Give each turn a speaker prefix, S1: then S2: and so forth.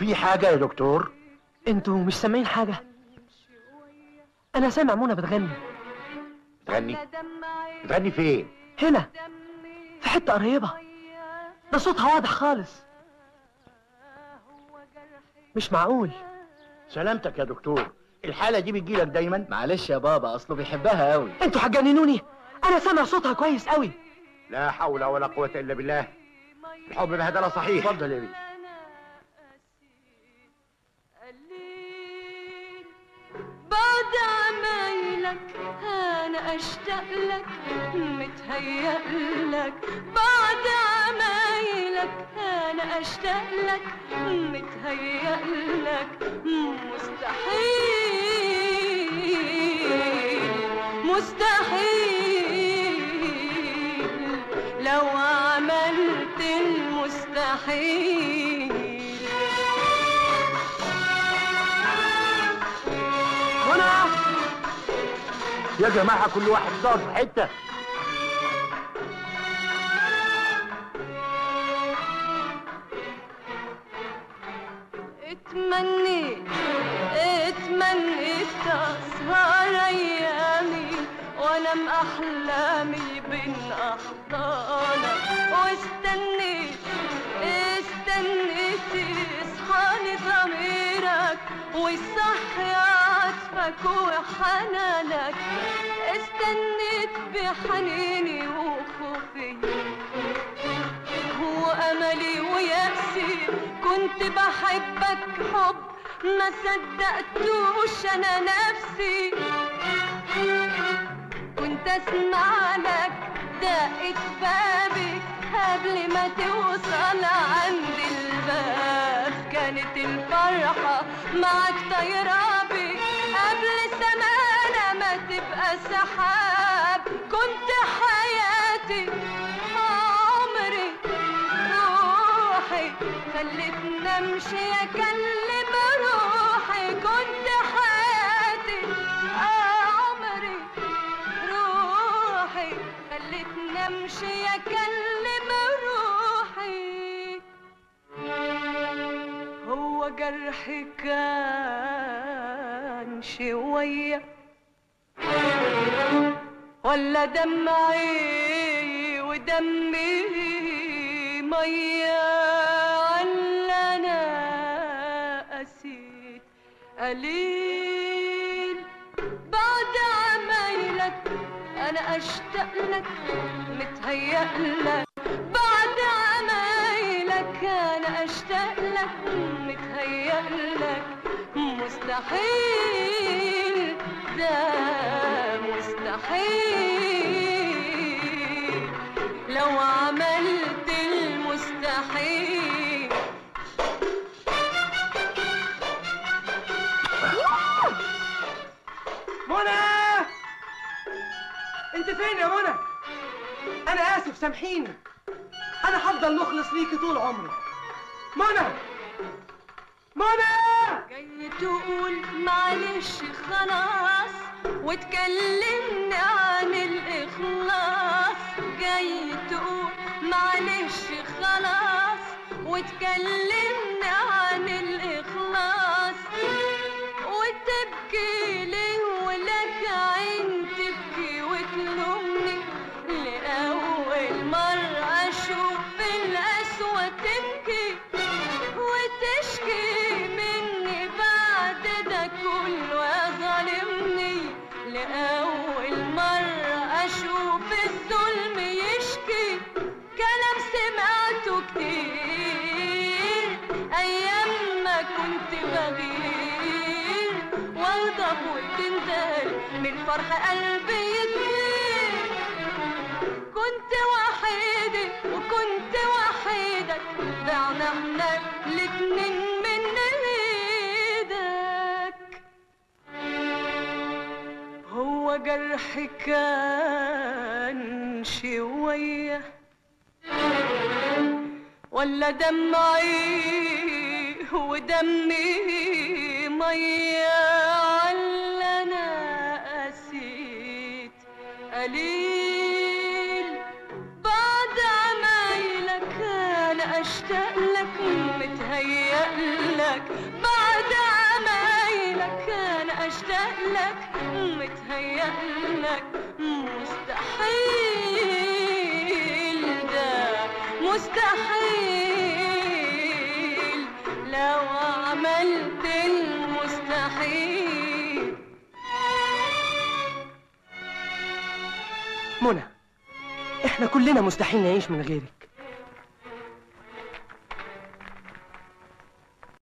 S1: في حاجة يا دكتور
S2: انتوا مش سامعين حاجة انا سامع منى بتغني
S1: تغني تغني فين
S2: هنا في حتة قريبة ده صوتها واضح خالص مش معقول
S1: سلامتك يا دكتور الحالة دي بتجيلك دايما
S3: معلش يا بابا اصله بيحبها قوي
S2: انتوا هتجننوني انا سامع صوتها كويس قوي
S1: لا حول ولا قوة إلا بالله الحب بهدلة صحيح اتفضل يا بيه
S4: بعد عمايلك انا اشتاق لك متهيأ لك بعد عمايلك انا اشتاق لك متهيأ لك مستحيل مستحيل لو عملت المستحيل
S2: منى
S1: يا جماعة كل واحد يدور في حتة
S4: اتمنيت اتمنيت اسهر ايامي وانام احلامي بين احضانك واستنيت استنيت يصحاني ضميرك ويصحي عطفك وحنانك استنيت بحنيني وخوفي هو املي ويأسي كنت بحبك حب ما صدقتوش انا نفسي كنت اسمع لك دقة بابي قبل ما توصل عند الباب كانت الفرحة معك طايرة بي قبل سمانة ما تبقى سحاب كنت حياتي عمري روحي خلتني امشي اكلم روحي كنت حياتي عمري روحي خلتني امشي اكلم روحي هو جرحي كان شويه ولا دمعي ودمي مية ولا أنا قسيت قليل بعد عمايلك أنا أشتاق لك متهيأ لك بعد عمايلك أنا أشتاق لك متهيأ لك مستحيل ده مستحيل لو عملت المستحيل
S2: منى انت فين يا منى انا اسف سامحيني انا هفضل مخلص ليكي طول عمري منى منى
S4: جاي تقول معلش خلاص وتكلمني عن الإخلاص جاي تقول معلش خلاص وتكلمني عن الإخلاص وتبكي ليه ولك عين تبكي وتلومني لأول مرة أشوف القسوة تبكي وتشكي مني بعد ده كله يا ظالمني لأول مرة أشوف الظلم يشكي كلام سمعته كتير أيام ما كنت بغير وأغضب وتندل من فرح قلبي يطير كنت وحيدة وكنت وحيدك ضعنا احنا الاتنين من ايدك هو جرحي كان شوية ولا دمعي ودمي مية ولا انا قسيت قليل بعد عمايلك انا اشتاق لك متهيأ متهيألك بعد عمايلك انا اشتاق لك متهيألك مستحيل ده مستحيل لو عملت المستحيل
S2: منى احنا كلنا مستحيل نعيش من غيرك